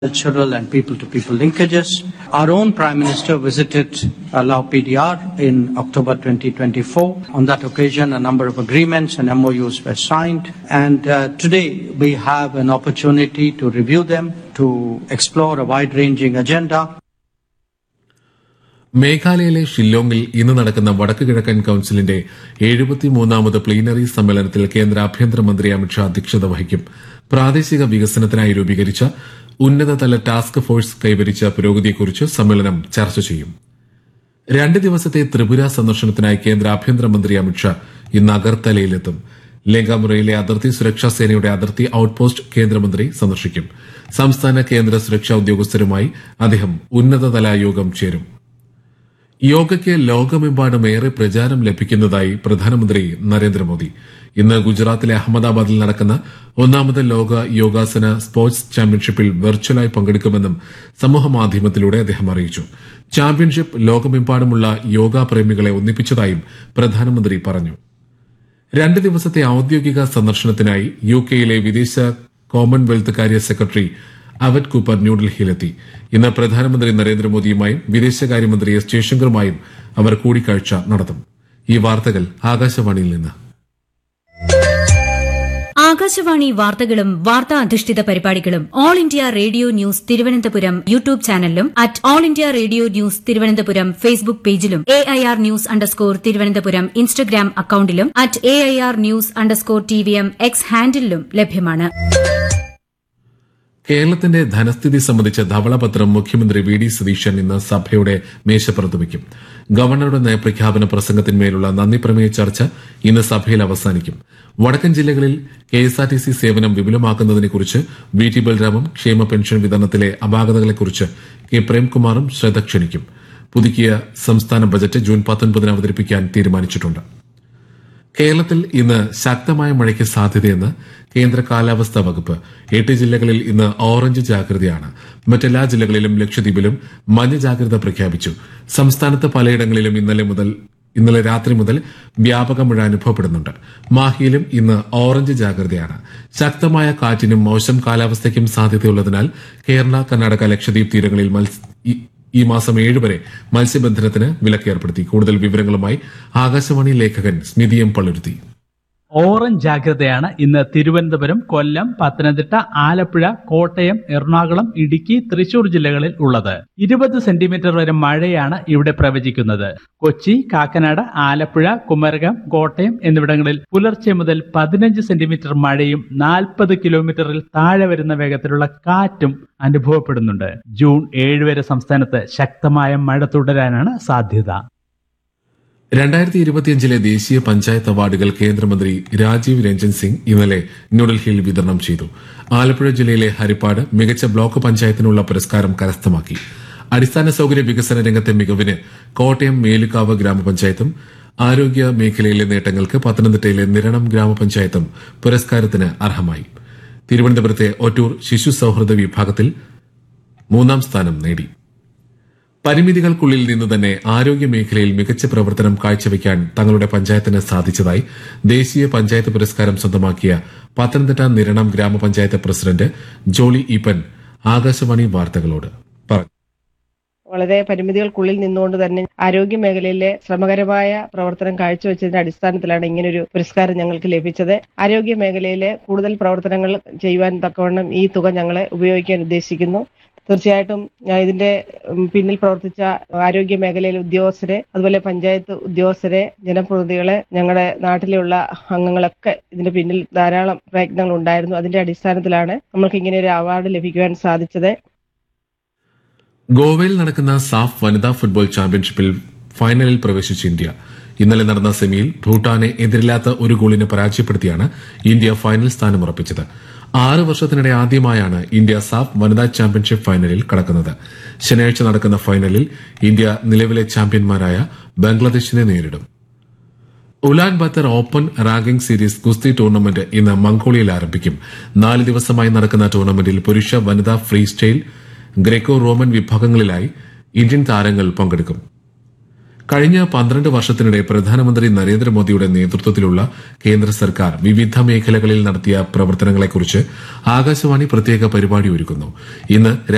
cultural and people-to-people linkages. Our own Prime Minister visited uh, Lao PDR in October 2024. On that occasion, a number of agreements and MOUs were signed. And uh, today, we have an opportunity to review them, to explore a wide-ranging agenda. മേഘാലയയിലെ ഷില്ലോങ്ങിൽ ഇന്ന് നടക്കുന്ന വടക്ക് കിഴക്കൻ കൌൺസിലിന്റെ എഴുപത്തിമൂന്നാമത് plenary സമ്മേളനത്തിൽ കേന്ദ്ര ആഭ്യന്തരമന്ത്രി അമിത്ഷാ അധ്യക്ഷത വഹിക്കും പ്രാദേശിക വികസനത്തിനായി രൂപീകരിച്ച ഉന്നതതല ടാസ്ക് ഫോഴ്സ് കൈവരിച്ച പുരോഗതിയെക്കുറിച്ച് സമ്മേളനം ചർച്ച ചെയ്യും രണ്ട് ദിവസത്തെ ത്രിപുര സന്ദർശനത്തിനായി കേന്ദ്ര ആഭ്യന്തരമന്ത്രി അമിത്ഷാ ഇന്ന് അഗർത്തലയിലെത്തും ലേങ്കാമുറയിലെ അതിർത്തി സുരക്ഷാ സേനയുടെ അതിർത്തി ഔട്ട്പോസ്റ്റ് കേന്ദ്രമന്ത്രി സന്ദർശിക്കും സംസ്ഥാന കേന്ദ്ര സുരക്ഷാ ഉദ്യോഗസ്ഥരുമായി അദ്ദേഹം ഉന്നതതല യോഗം ചേരും യോഗയ്ക്ക് ലോകമെമ്പാടും ഏറെ പ്രചാരം ലഭിക്കുന്നതായി പ്രധാനമന്ത്രി നരേന്ദ്രമോദി ഇന്ന് ഗുജറാത്തിലെ അഹമ്മദാബാദിൽ നടക്കുന്ന ഒന്നാമത് ലോക യോഗാസന സ്പോർട്സ് ചാമ്പ്യൻഷിപ്പിൽ വെർച്വലായി പങ്കെടുക്കുമെന്നും സമൂഹമാധ്യമത്തിലൂടെ അദ്ദേഹം അറിയിച്ചു ചാമ്പ്യൻഷിപ്പ് ലോകമെമ്പാടുമുള്ള യോഗാ പ്രേമികളെ ഒന്നിപ്പിച്ചതായും പ്രധാനമന്ത്രി പറഞ്ഞു രണ്ട് ദിവസത്തെ ഔദ്യോഗിക സന്ദർശനത്തിനായി യു കെയിലെ വിദേശ കോമൺവെൽത്ത് കാര്യ സെക്രട്ടറി അവറ്റ് കൂപ്പർ ന്യൂഡൽഹിയിലെത്തി ഇന്ന് പ്രധാനമന്ത്രി നരേന്ദ്രമോദിയുമായും വിദേശകാര്യമന്ത്രി എസ് ജയശങ്കറുമായും അവർ കൂടിക്കാഴ്ച നടത്തും ഈ വാർത്തകൾ ആകാശവാണിയിൽ നിന്ന് ആകാശവാണി വാർത്തകളും വാർത്താ അധിഷ്ഠിത പരിപാടികളും All India Radio news Thiruvananthapuram YouTube ചാനലിലും at All India Radio news Thiruvananthapuram Facebook പേജിലും A I R news underscore Thiruvananthapuram Instagram അക്കൌണ്ടിലും at A I R news underscore T V M X ഹാൻഡിലും ലഭ്യമാണ് കേരളത്തിന്റെ ധനസ്ഥിതി സംബന്ധിച്ച ധവളപത്രം മുഖ്യമന്ത്രി വി ഡി സതീശൻ ഇന്ന് സഭയുടെ മേശപ്പുറത്ത് വയ്ക്കും ഗവർണറുടെ നയപ്രഖ്യാപന പ്രസംഗത്തിന്മേലുള്ള നന്ദിപ്രമേയ ചർച്ച ഇന്ന് സഭയിൽ അവസാനിക്കും വടക്കൻ ജില്ലകളിൽ കെഎസ്ആർടിസി സേവനം വിപുലമാക്കുന്നതിനെക്കുറിച്ച് വി ടി ബൽറാമും ക്ഷേമ പെൻഷൻ വിതരണത്തിലെ അപാകതകളെക്കുറിച്ച് കെ പ്രേംകുമാറും ശ്രദ്ധ ക്ഷണിക്കും പുതുക്കിയ സംസ്ഥാന ബജറ്റ് ജൂൺ പത്തൊൻപതിന് അവതരിപ്പിക്കാൻ തീരുമാനിച്ചിട്ടുണ്ട് കേരളത്തിൽ ഇന്ന് ശക്തമായ മഴയ്ക്ക് സാധ്യതയെന്ന് കേന്ദ്ര കാലാവസ്ഥാ വകുപ്പ് എട്ട് ജില്ലകളിൽ ഇന്ന് ഓറഞ്ച് ജാഗ്രതയാണ് മറ്റെല്ലാ ജില്ലകളിലും ലക്ഷദ്വീപിലും മഞ്ഞ ജാഗ്രത പ്രഖ്യാപിച്ചു സംസ്ഥാനത്ത് പലയിടങ്ങളിലും ഇന്നലെ മുതൽ ഇന്നലെ രാത്രി മുതൽ വ്യാപക മഴ അനുഭവപ്പെടുന്നുണ്ട് മാഹിയിലും ഇന്ന് ഓറഞ്ച് ജാഗ്രതയാണ് ശക്തമായ കാറ്റിനും മോശം കാലാവസ്ഥയ്ക്കും സാധ്യതയുള്ളതിനാൽ കേരള കർണാടക ലക്ഷദ്വീപ് തീരങ്ങളിൽ മത്സ്യ ഈ- ഈ മാസം ഏഴ് വരെ മത്സ്യബന്ധനത്തിന് വിലക്ക് ഏർപ്പെടുത്തി കൂടുതൽ വിവരങ്ങളുമായി ആകാശവാണി ലേഖകൻ സ്മിതി എം പള്ളുരുത്തി ഓറഞ്ച് ജാഗ്രതയാണ് ഇന്ന് തിരുവനന്തപുരം കൊല്ലം പത്തനംതിട്ട ആലപ്പുഴ കോട്ടയം എറണാകുളം ഇടുക്കി തൃശൂർ ജില്ലകളിൽ ഉള്ളത് ഇരുപത് സെന്റിമീറ്റർ വരെ മഴയാണ് ഇവിടെ പ്രവചിക്കുന്നത് കൊച്ചി കാക്കനാട് ആലപ്പുഴ കുമരകം കോട്ടയം എന്നിവിടങ്ങളിൽ പുലർച്ചെ മുതൽ പതിനഞ്ച് സെന്റിമീറ്റർ മഴയും നാൽപ്പത് കിലോമീറ്ററിൽ താഴെ വരുന്ന വേഗത്തിലുള്ള കാറ്റും അനുഭവപ്പെടുന്നുണ്ട് ജൂൺ ഏഴ് വരെ സംസ്ഥാനത്ത് ശക്തമായ മഴ തുടരാനാണ് സാധ്യത രണ്ടായിരത്തി ഇരുപത്തിയഞ്ചിലെ ദേശീയ പഞ്ചായത്ത് അവാർഡുകൾ കേന്ദ്രമന്ത്രി രാജീവ് രഞ്ജൻ സിംഗ് ഇന്നലെ ന്യൂഡൽഹിയിൽ വിതരണം ചെയ്തു ആലപ്പുഴ ജില്ലയിലെ ഹരിപ്പാട് മികച്ച ബ്ലോക്ക് പഞ്ചായത്തിനുള്ള പുരസ്കാരം കരസ്ഥമാക്കി അടിസ്ഥാന സൌകര്യ വികസന രംഗത്തെ മികവിന് കോട്ടയം മേലുകാവ് ഗ്രാമപഞ്ചായത്തും ആരോഗ്യ മേഖലയിലെ നേട്ടങ്ങൾക്ക് പത്തനംതിട്ടയിലെ നിരണം ഗ്രാമപഞ്ചായത്തും പുരസ്കാരത്തിന് അർഹമായി തിരുവനന്തപുരത്തെ ഒറ്റൂർ ശിശു സൌഹൃദ വിഭാഗത്തിൽ മൂന്നാം സ്ഥാനം നേടി പരിമിതികൾക്കുള്ളിൽ നിന്ന് തന്നെ ആരോഗ്യ മേഖലയിൽ മികച്ച പ്രവർത്തനം കാഴ്ചവെക്കാൻ തങ്ങളുടെ പഞ്ചായത്തിന് സാധിച്ചതായി ദേശീയ പഞ്ചായത്ത് പുരസ്കാരം സ്വന്തമാക്കിയ പത്തനംതിട്ട നിരണം ഗ്രാമപഞ്ചായത്ത് പ്രസിഡന്റ് ജോളി ഈപ്പൻ ആകാശവാണി വാർത്തകളോട് പറഞ്ഞു വളരെ പരിമിതികൾക്കുള്ളിൽ നിന്നുകൊണ്ട് തന്നെ ആരോഗ്യ മേഖലയിലെ ശ്രമകരമായ പ്രവർത്തനം കാഴ്ചവെച്ചതിന്റെ അടിസ്ഥാനത്തിലാണ് ഇങ്ങനൊരു പുരസ്കാരം ഞങ്ങൾക്ക് ലഭിച്ചത് ആരോഗ്യ മേഖലയിലെ കൂടുതൽ പ്രവർത്തനങ്ങൾ ചെയ്യുവാൻ തക്കവണ്ണം ഈ തുക ഞങ്ങളെ ഉപയോഗിക്കാൻ ഉദ്ദേശിക്കുന്നു തീർച്ചയായിട്ടും ആ, ഇതിന്റെ ഉം, പിന്നിൽ പ്രവർത്തിച്ച ആരോഗ്യ മേഖലയിലെ ഉദ്യോഗസ്ഥരെ അതുപോലെ പഞ്ചായത്ത് ഉദ്യോഗസ്ഥരെ ജനപ്രതിനിധികളെ ഞങ്ങളുടെ നാട്ടിലുള്ള അംഗങ്ങളൊക്കെ ഇതിന്റെ പിന്നിൽ ധാരാളം പ്രയത്നങ്ങൾ ഉണ്ടായിരുന്നു അതിന്റെ അടിസ്ഥാനത്തിലാണ് നമ്മൾക്ക് ഇങ്ങനെ ഒരു അവാർഡ് ലഭിക്കുവാൻ സാധിച്ചത് ഗോവയിൽ നടക്കുന്ന സാഫ് വനിതാ ഫുട്ബോൾ ചാമ്പ്യൻഷിപ്പിൽ ഫൈനലിൽ പ്രവേശിച്ച ഇന്ത്യ ഇന്നലെ നടന്ന സെമിയിൽ ഭൂട്ടാനെ എതിരില്ലാത്ത ഒരു ഗോളിന് പരാജയപ്പെടുത്തിയാണ് ഇന്ത്യ ഫൈനൽ സ്ഥാനം ഉറപ്പിച്ചത് ആറ് വർഷത്തിനിടെ ആദ്യമായാണ് ഇന്ത്യ സാഫ് വനിതാ ചാമ്പ്യൻഷിപ്പ് ഫൈനലിൽ കടക്കുന്നത് ശനിയാഴ്ച നടക്കുന്ന ഫൈനലിൽ ഇന്ത്യ നിലവിലെ ചാമ്പ്യന്മാരായ ബംഗ്ലാദേശിനെ നേരിടും Ulaanbaatar open ranking series ഗുസ്തി ടൂർണമെന്റ് ഇന്ന് മംഗോളിയയിൽ ആരംഭിക്കും നാല് ദിവസമായി നടക്കുന്ന ടൂർണമെന്റിൽ പുരുഷ വനിതാ ഫ്രീ സ്റ്റൈൽ ഗ്രേക്കോ റോമൻ വിഭാഗങ്ങളിലായി ഇന്ത്യൻ താരങ്ങൾ പങ്കെടുക്കും കഴിഞ്ഞ പന്ത്രണ്ട് വർഷത്തിനിടെ പ്രധാനമന്ത്രി നരേന്ദ്രമോദിയുടെ നേതൃത്വത്തിലുള്ള കേന്ദ്ര സർക്കാർ വിവിധ മേഖലകളിൽ നടത്തിയ പ്രവർത്തനങ്ങളെക്കുറിച്ച് ആകാശവാണി പ്രത്യേക പരിപാടി ഒരുക്കുന്നു ഇന്ന്